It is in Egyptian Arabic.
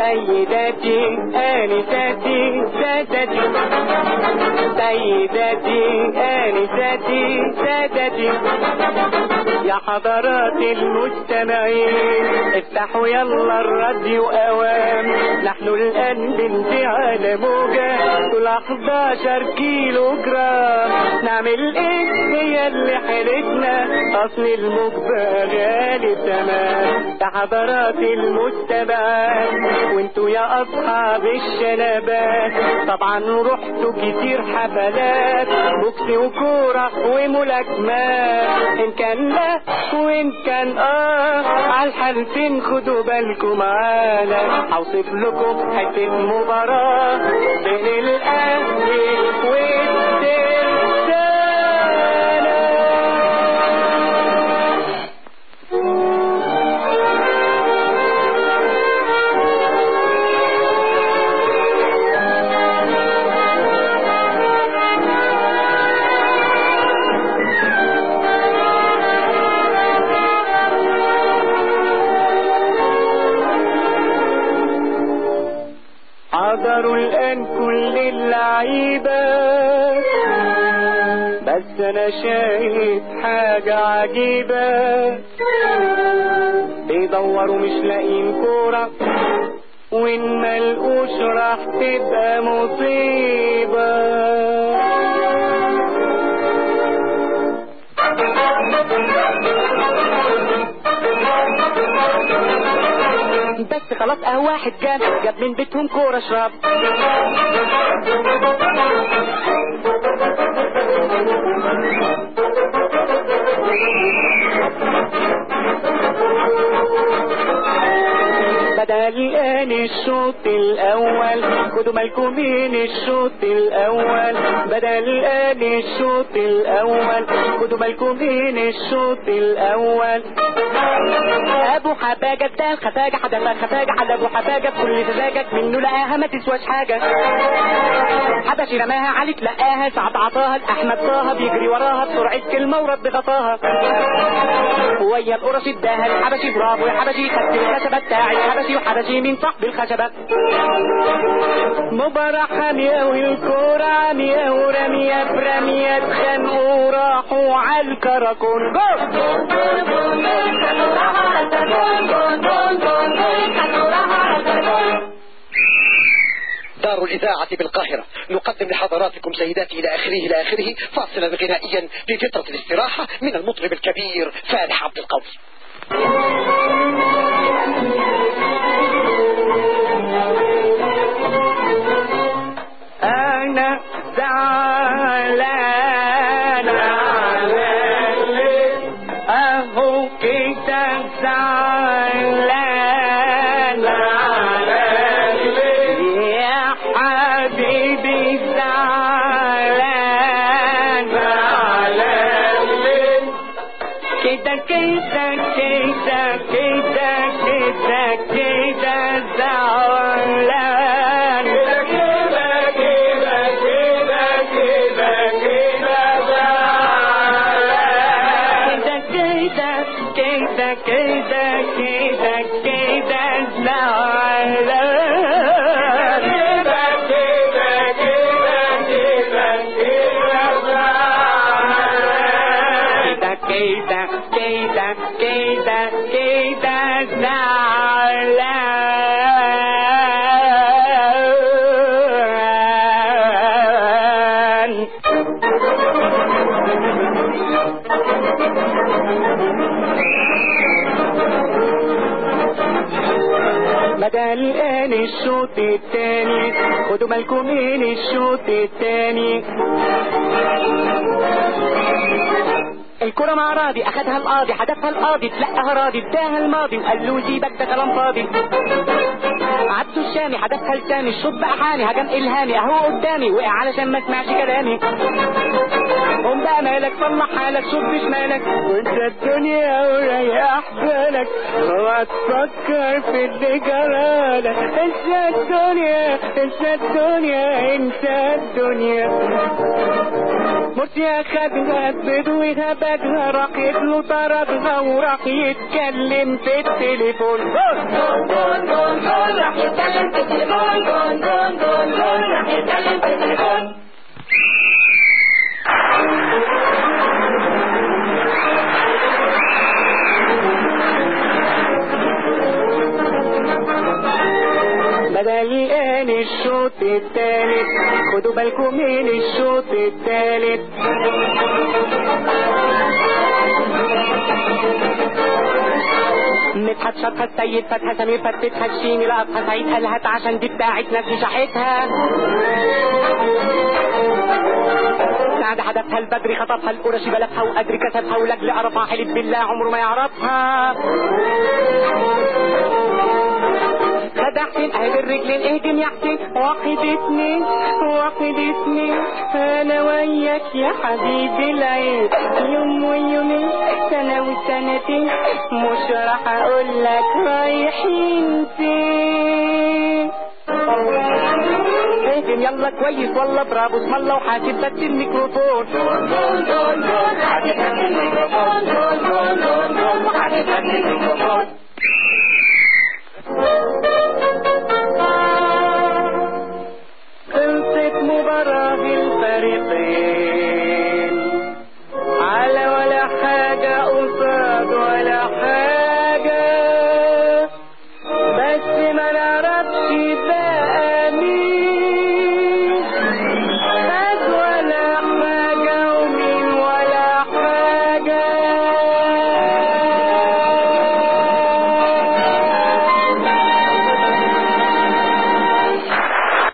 سيداتي آنساتي سادتي سيداتي آنساتي سادتي يا حضرات المستمعين افتحوا يلا الراديو اوام نحن الان بنتي على موجة طول 11 كيلو جرام نعمل ايه هي اللي حيلتنا اصل الموج بقى غالي تمام يا حضرات المستمعات وانتوا يا اصحاب الشنبات طبعا رحتوا كتير حفلات بوكس وكورة وملاكمات ان كان لا وان كان اه على الحالتين خدوا بالكم معانا هوصف لكم حتة مباراة بين الاهلي والترسانة حضروا الآن كل اللعيبة بس أنا شايف حاجة عجيبة بيدوروا مش لاقيين كورة وإن ملقوش راح تبقى مصيبة بس خلاص اه واحد جاب جاب من بيتهم كورة شراب بدأ الآن الشوط الأول خدوا بالكم من الشوط الأول بدأ الآن الشوط الأول خدوا بالكم من الشوط الأول أبو حباجة ده الخفاجة حدا خفاجة على أبو حباجة كل سذاجك منه لقاها ما تسواش حاجة حبشي رماها عليك لقاها سعد عطاها الأحمد طه بيجري وراها بسرعة كلمة ورد غطاها ويا القرش اداها الحبشي برافو يا حبشي خدت الخشبة بتاعي حبشي وحبشي من صاحب الخشبة مباراة حامية والكورة عمية ورمية برمية اتخانقوا وراحوا على الكراكون جول دار الإذاعة بالقاهرة نقدم لحضراتكم سيداتي إلى آخره إلى آخره فاصلا غنائيا لفترة الاستراحة من المطرب الكبير فالح عبد القوي أنا زعلان أهو كده زعلان يا حبيبي زعلان كده كده كده كده كده كده زعلان كده كده كده كده كده كده زعلان كده كده كده كده كده زعلان بدأ الآن الشوط الثاني خدوا بالكم من الشوط الثاني الكرة مع راضي اخدها القاضي حدفها القاضي تلقاها راضي اداها الماضي وقال له سيبك ده كلام فاضي عبده الشامي حدفها لسامي الشوط بقى حامي هجم الهامي اهو قدامي وقع علشان ما سمعش كلامي قوم بقى مالك صلح حالك شوف شمالك وانت الدنيا وريح بالك اوعى تفكر في اللي جرالك انسى الدنيا انسى الدنيا انسى الدنيا مرسي خدها بدوي هبدها راح له طردها وراح يتكلم في التليفون جون جون جون جون راح يتكلم في التليفون جون جون جون جون راح يتكلم في التليفون بدل الآن الشوط التالت خدوا بالكم من الشوط التالت مدحت شطها السيد فتحة سمير فتتها الشيني لقطها سعيد قالها عشان دي بتاعت ناس شحتها سعد حدفها البدري خطفها القرشي بلفها وقدري كتبها ولاجل قرفها حلف بالله عمره ما يعرفها خدع حسين اهل الرجلين اهجم يا حسين واحد اتنين واحد اتنين انا وياك يا حبيبي العين يوم ويومين سنة وسنتين مش راح اقول لك رايحين فين اهجم يلا كويس والله برافو اسم الله وحاسب بس الميكروفون جون جون جون جون راح يتكلم في التليفون جون جون جون جون راح يتكلم في التليفون